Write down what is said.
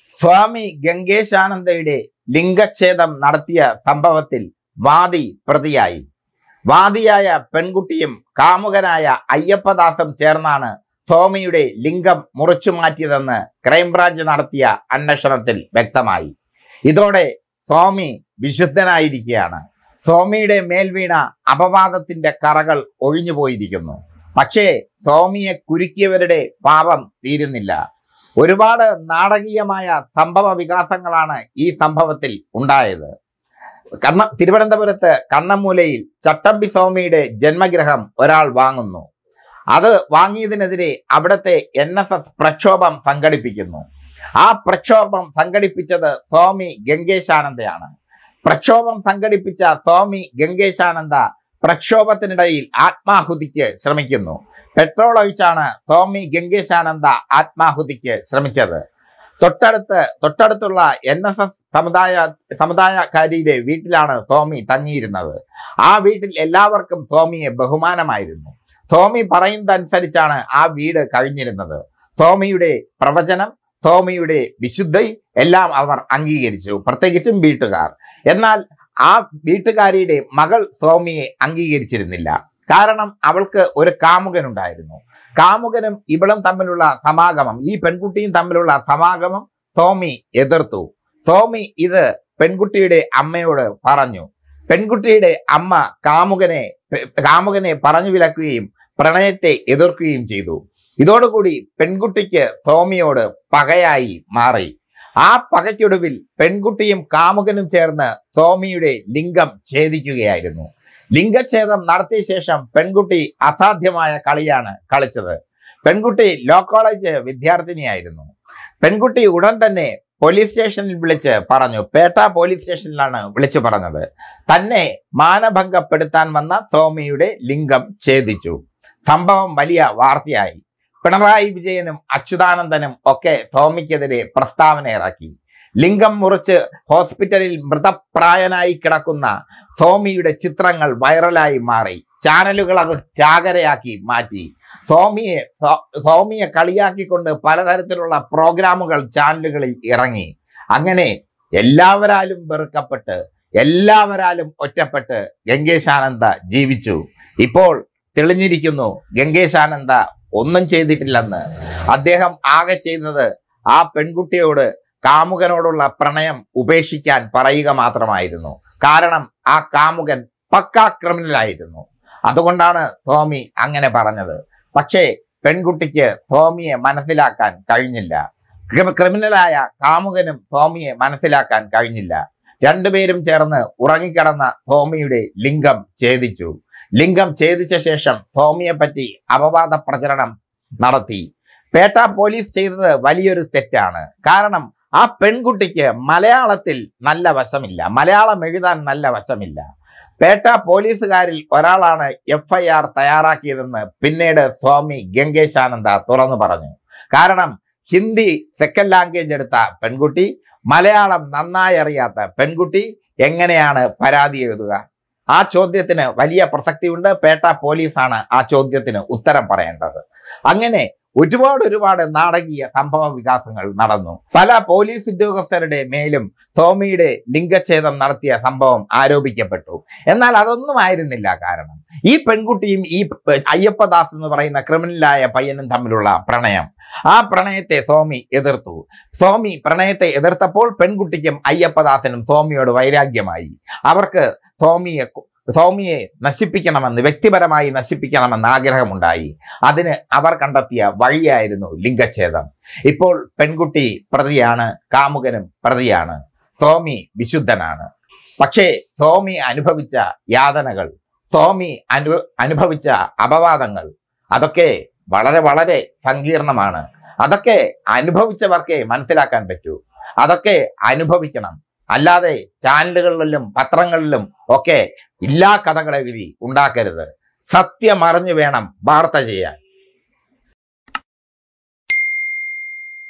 സ്വാമി ഗംഗേശാനന്ദയുടെ ലിംഗച്ഛേദം നടത്തിയ സംഭവത്തിൽ വാദി പ്രതിയായി വാദിയായ പെൺകുട്ടിയും കാമുകനായ അയ്യപ്പദാസും ചേർന്നാണ് സ്വാമിയുടെ ലിംഗം മുറിച്ചു മാറ്റിയതെന്ന് ക്രൈംബ്രാഞ്ച് നടത്തിയ അന്വേഷണത്തിൽ വ്യക്തമായി ഇതോടെ സ്വാമി വിശുദ്ധനായിരിക്കുകയാണ് സ്വാമിയുടെ മേൽ വീണ അപവാദത്തിന്റെ കറകൾ ഒഴിഞ്ഞു പോയിരിക്കുന്നു പക്ഷേ സ്വാമിയെ കുരുക്കിയവരുടെ പാപം തീരുന്നില്ല ഒരുപാട് നാടകീയമായ സംഭവ വികാസങ്ങളാണ് ഈ സംഭവത്തിൽ ഉണ്ടായത് കണ്ണ തിരുവനന്തപുരത്ത് കണ്ണമൂലയിൽ ചട്ടമ്പി സ്വാമിയുടെ ജന്മഗ്രഹം ഒരാൾ വാങ്ങുന്നു അത് വാങ്ങിയതിനെതിരെ അവിടുത്തെ എൻ എസ് എസ് പ്രക്ഷോഭം സംഘടിപ്പിക്കുന്നു ആ പ്രക്ഷോഭം സംഘടിപ്പിച്ചത് സ്വാമി ഗംഗേശാനന്ദയാണ് പ്രക്ഷോഭം സംഘടിപ്പിച്ച സ്വാമി ഗംഗേശാനന്ദ പ്രക്ഷോഭത്തിനിടയിൽ ആത്മാഹുതിക്ക് ശ്രമിക്കുന്നു പെട്രോൾ ഒഴിച്ചാണ് സ്വാമി ഗംഗേശാനന്ദ ആത്മാഹുതിക്ക് ശ്രമിച്ചത് തൊട്ടടുത്ത് തൊട്ടടുത്തുള്ള എൻ എസ് എസ് സമുദായ സമുദായക്കാരിയുടെ വീട്ടിലാണ് സ്വാമി തങ്ങിയിരുന്നത് ആ വീട്ടിൽ എല്ലാവർക്കും സ്വാമിയെ ബഹുമാനമായിരുന്നു സ്വാമി പറയുന്നതനുസരിച്ചാണ് ആ വീട് കഴിഞ്ഞിരുന്നത് സ്വാമിയുടെ പ്രവചനം സ്വാമിയുടെ വിശുദ്ധി എല്ലാം അവർ അംഗീകരിച്ചു പ്രത്യേകിച്ചും വീട്ടുകാർ എന്നാൽ ആ വീട്ടുകാരിയുടെ മകൾ സ്വാമിയെ അംഗീകരിച്ചിരുന്നില്ല കാരണം അവൾക്ക് ഒരു കാമുകനുണ്ടായിരുന്നു കാമുകനും ഇവളും തമ്മിലുള്ള സമാഗമം ഈ പെൺകുട്ടിയും തമ്മിലുള്ള സമാഗമം സ്വാമി എതിർത്തു സ്വാമി ഇത് പെൺകുട്ടിയുടെ അമ്മയോട് പറഞ്ഞു പെൺകുട്ടിയുടെ അമ്മ കാമുകനെ കാമുകനെ പറഞ്ഞു വിലക്കുകയും പ്രണയത്തെ എതിർക്കുകയും ചെയ്തു ഇതോടുകൂടി പെൺകുട്ടിക്ക് സ്വാമിയോട് പകയായി മാറി ആ പകയ്ക്കൊടുവിൽ പെൺകുട്ടിയും കാമുകനും ചേർന്ന് സ്വാമിയുടെ ലിംഗം ഛേദിക്കുകയായിരുന്നു ലിംഗച്ഛേദം നടത്തിയ ശേഷം പെൺകുട്ടി അസാധ്യമായ കളിയാണ് കളിച്ചത് പെൺകുട്ടി ലോ കോളേജ് വിദ്യാർത്ഥിനിയായിരുന്നു പെൺകുട്ടി ഉടൻ തന്നെ പോലീസ് സ്റ്റേഷനിൽ വിളിച്ച് പറഞ്ഞു പേട്ട പോലീസ് സ്റ്റേഷനിലാണ് വിളിച്ചു പറഞ്ഞത് തന്നെ മാനഭംഗപ്പെടുത്താൻ വന്ന സ്വാമിയുടെ ലിംഗം ഛേദിച്ചു സംഭവം വലിയ വാർത്തയായി പിണറായി വിജയനും അച്യുതാനന്ദനും ഒക്കെ സ്വാമിക്കെതിരെ പ്രസ്താവന ഇറക്കി ലിംഗം മുറിച്ച് ഹോസ്പിറ്റലിൽ മൃതപ്രായനായി കിടക്കുന്ന സ്വാമിയുടെ ചിത്രങ്ങൾ വൈറലായി മാറി ചാനലുകൾ അത് ചാകരയാക്കി മാറ്റി സ്വാമിയെ സ്വ- സ്വാമിയെ കളിയാക്കിക്കൊണ്ട് പലതരത്തിലുള്ള പ്രോഗ്രാമുകൾ ചാനലുകളിൽ ഇറങ്ങി അങ്ങനെ എല്ലാവരാലും വെറുക്കപ്പെട്ട് എല്ലാവരാലും ഒറ്റപ്പെട്ട് ഗംഗേശാനന്ദ ജീവിച്ചു ഇപ്പോൾ തെളിഞ്ഞിരിക്കുന്നു ഗംഗേശാനന്ദ ഒന്നും ചെയ്തിട്ടില്ലെന്ന് അദ്ദേഹം ആകെ ചെയ്തത് ആ പെൺകുട്ടിയോട് കാമുകനോടുള്ള പ്രണയം ഉപേക്ഷിക്കാൻ പറയുക മാത്രമായിരുന്നു കാരണം ആ കാമുകൻ പക്കാ ക്രിമിനലായിരുന്നു അതുകൊണ്ടാണ് സ്വാമി അങ്ങനെ പറഞ്ഞത് പക്ഷേ പെൺകുട്ടിക്ക് സ്വാമിയെ മനസ്സിലാക്കാൻ കഴിഞ്ഞില്ല ക്രി- ക്രിമിനലായ കാമുകനും സ്വാമിയെ മനസ്സിലാക്കാൻ കഴിഞ്ഞില്ല രണ്ടുപേരും ചേർന്ന് ഉറങ്ങിക്കിടന്ന സ്വാമിയുടെ ലിംഗം ഛേദിച്ചു ലിംഗം ഛേദിച്ച ശേഷം സ്വാമിയെ പറ്റി അപവാദ പ്രചരണം നടത്തി പേട്ട പോലീസ് ചെയ്തത് വലിയൊരു തെറ്റാണ് കാരണം ആ പെൺകുട്ടിക്ക് മലയാളത്തിൽ നല്ല വശമില്ല മലയാളം എഴുതാൻ നല്ല വശമില്ല പേട്ട പോലീസുകാരിൽ ഒരാളാണ് എഫ് ഐ ആർ തയ്യാറാക്കിയതെന്ന് പിന്നീട് സ്വാമി ഗംഗേശാനന്ദ തുറന്നു പറഞ്ഞു കാരണം ഹിന്ദി സെക്കൻഡ് ലാംഗ്വേജ് എടുത്ത പെൺകുട്ടി മലയാളം നന്നായി അറിയാത്ത പെൺകുട്ടി എങ്ങനെയാണ് പരാതി എഴുതുക ആ ചോദ്യത്തിന് വലിയ പ്രസക്തിയുണ്ട് പേട്ട പോലീസാണ് ആ ചോദ്യത്തിന് ഉത്തരം പറയേണ്ടത് അങ്ങനെ ഒരുപാട് ഒരുപാട് നാടകീയ സംഭവ വികാസങ്ങൾ നടന്നു പല പോലീസ് ഉദ്യോഗസ്ഥരുടെ മേലും സ്വാമിയുടെ ലിംഗച്ഛേദം നടത്തിയ സംഭവം ആരോപിക്കപ്പെട്ടു എന്നാൽ അതൊന്നും ആയിരുന്നില്ല കാരണം ഈ പെൺകുട്ടിയും ഈ അയ്യപ്പദാസ് എന്ന് പറയുന്ന ക്രിമിനലായ പയ്യനും തമ്മിലുള്ള പ്രണയം ആ പ്രണയത്തെ സ്വാമി എതിർത്തു സ്വാമി പ്രണയത്തെ എതിർത്തപ്പോൾ പെൺകുട്ടിക്കും അയ്യപ്പദാസനും സ്വാമിയോട് വൈരാഗ്യമായി അവർക്ക് സ്വാമിയെ സ്വാമിയെ നശിപ്പിക്കണമെന്ന് വ്യക്തിപരമായി നശിപ്പിക്കണമെന്ന് ആഗ്രഹമുണ്ടായി അതിന് അവർ കണ്ടെത്തിയ വഴിയായിരുന്നു ലിംഗച്ഛേദം ഇപ്പോൾ പെൺകുട്ടി പ്രതിയാണ് കാമുകനും പ്രതിയാണ് സ്വാമി വിശുദ്ധനാണ് പക്ഷേ സ്വാമി അനുഭവിച്ച യാതനകൾ സ്വാമി അനു അനുഭവിച്ച അപവാദങ്ങൾ അതൊക്കെ വളരെ വളരെ സങ്കീർണമാണ് അതൊക്കെ അനുഭവിച്ചവർക്കേ മനസ്സിലാക്കാൻ പറ്റൂ അതൊക്കെ അനുഭവിക്കണം അല്ലാതെ ചാനലുകളിലും പത്രങ്ങളിലും ഒക്കെ ഇല്ലാ കഥകൾ എഴുതി ഉണ്ടാക്കരുത് സത്യം അറിഞ്ഞു വേണം വാർത്ത ചെയ്യാൻ